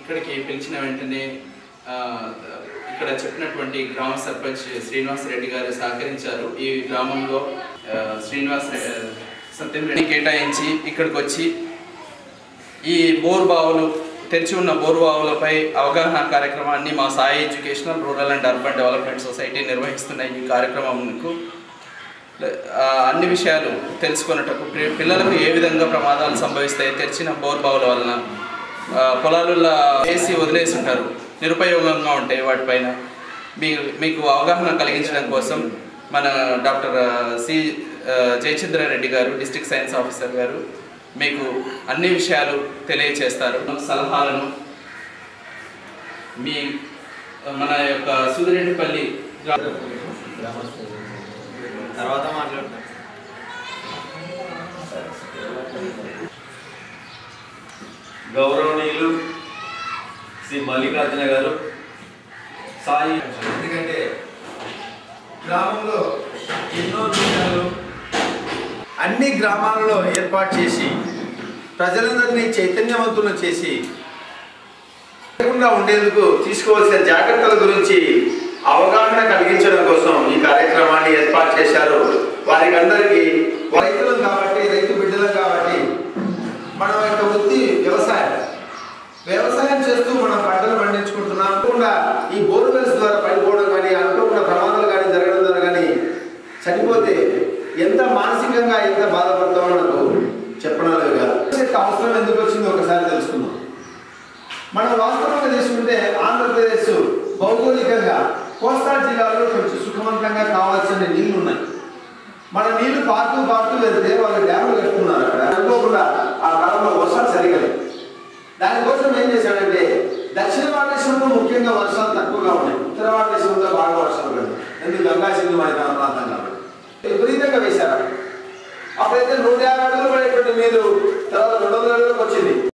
ఇక్కడికి పిలిచిన వెంటనే ఆ, ఇక్కడ చెప్పినటువంటి గ్రామ సర్పంచ్ శ్రీనివాస్ రెడ్డి గారు సహకరించారు ఈ గ్రామంలో ఆ, శ్రీనివాస్ రె- సత్యం రెడ్డి కేటాయించి ఇక్కడికి వచ్చి ఈ బోర్ బావులు తెరిచి ఉన్న బోర్ బావులపై అవగాహన కార్యక్రమాన్ని మా Sai educational rural and urban development society నిర్వహిస్తున్న ఈ కార్యక్రమంకు ఆ, అన్ని విషయాలు తెలుసుకున్నటకు పి- పిల్లలకు ఏ విధంగా ప్రమాదాలు సంభవిస్తాయి తెరిచిన బోర్ బావుల వలన ఆ, పొలాలలో వేసి వదిలేసి ఉంటారు నిరుపయోగంగా ఉంటాయి వాటిపైన మీ మీకు అవగాహన కలిగించడం కోసం మన డాక్టర్ ఆ, సి ఆ, జయచంద్రారెడ్డి గారు డిస్ట్రిక్ట్ సైన్స్ ఆఫీసర్ గారు మీకు అన్ని విషయాలు తెలియచేస్తారు సలహాలను మీ మన యొక్క సూదిరెడ్డిపల్లి గ్రా- తర్వాత మాట్లాడతాం గౌరవనీయులు శ్రీ మల్లికార్జున గారు సాయి ఎందుకంటే గ్రామంలో ఎన్నో విషయాలు అన్ని గ్రామాలలో ఏర్పాటు చేసి ప్రజలందరినీ చైతన్యవంతులను చేసి లేకుండా ఉండేందుకు తీసుకోవాల్సిన జాగ్రత్తల గురించి అవగాహన కలిగించడం కోసం ఈ కార్యక్రమాన్ని ఏర్పాటు చేశారు వారికి అందరికీ రైతులం కాబట్టి రైతు బిడ్డలం కాబట్టి మన యొక్క వృత్తి వ్యవసాయం వ్యవసాయం చేస్తూ మనం పంటలు పండించుకుంటున్నాం అనుకోకుండా ఈ బోర్వెల్స్ ద్వారా పడిపోవడం కానీ అనుకోకుండా ప్రమాదాలు కానీ జరగడం ద్వారా కానీ చనిపోతే ఎంత మానసికంగా ఎంత బాధపడతామో మనకు చెప్పనాలు కాదు యొక్క అవసరం ఎందుకు వచ్చిందో ఒకసారి తెలుసుకుందాం మనం వాస్తవంగా తీసుకుంటే ఆంధ్రప్రదేశ్ భౌగోళికంగా కోస్తా జిల్లాలో కొంచెం సుఖవంతంగా కావాల్సిన నీళ్లు ఉన్నాయి మన నీళ్లు పారుతూ పారుతూ వెళ్తే వాళ్ళు డ్యాములు కట్టుకున్నారు అక్కడ అనుకోకుండా ఆ కాలంలో వర్షాలు సరిగా లేవు. దానికోసం ఏం చేశాడంటే దక్షిణ భారతదేశంలో ముఖ్యంగా వర్షాలు తక్కువగా ఉన్నాయి ఉత్తర భారతదేశంలో బాగా వర్షాలు పడింది ఎందుకు గంగా సింధు మైదాన ప్రాంతం కాబట్టి విపరీతంగా వేశారు అప్పుడైతే నూట యాభై అడుగులు పడేటువంటి నీరు తర్వాత రెండు వందల అడుగులకు వచ్చింది